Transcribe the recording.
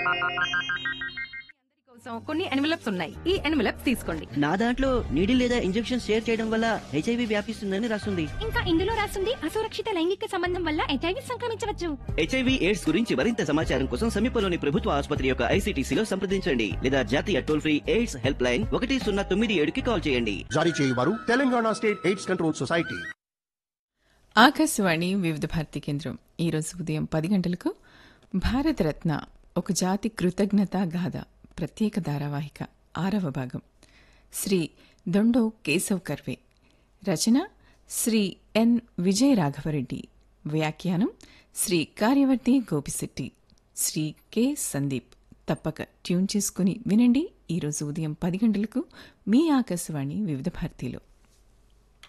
కోసం కొన్ని ఎన్వలప్స్ ఉన్నాయి ఈ ఎన్వలప్స్ తీసుకోండి నా దాంట్లో నీడిల్ లేదా ఇంజెక్షన్ షేర్ చేయడం వల్ల హెచ్ఐవి వ్యాపిస్తుందని రాస్తుంది ఇంకా ఇందులో రాస్తుంది అసురక్షిత లైంగిక సంబంధం వల్ల హెచ్ఐవి సంక్రమించవచ్చు హెచ్ఐవి ఎయిడ్స్ గురించి మరింత సమాచారం కోసం సమీపంలోని ప్రభుత్వ ఆసుపత్రి యొక్క ఐసీటీసీలో సంప్రదించండి లేదా జాతీయ toll free AIDS helpline ఒకటి సున్నా తొమ్మిది ఏడుకి కాల్ చేయండి జారీ చేయవారు Telangana state AIDS control society Akashvani Vividh Bharati కేంద్రం ఈరోజు ఉదయం పది గంటలకు భారతరత్న ఒక జాతి కృతజ్ఞతా గాథ ప్రత్యేక ధారావాహిక ఆరవ భాగం శ్రీ దొండో కేశవ్ కర్వే రచన శ్రీ ఎన్ విజయ రాఘవరెడ్డి వ్యాఖ్యానం శ్రీ కార్యవర్తి గోపిశెట్టి శ్రీ కె సందీప్ తప్పక ట్యూన్ చేసుకుని వినండి ఈరోజు ఉదయం పది గంటలకు మీ ఆకాశవాణి వివిధ భారతిలో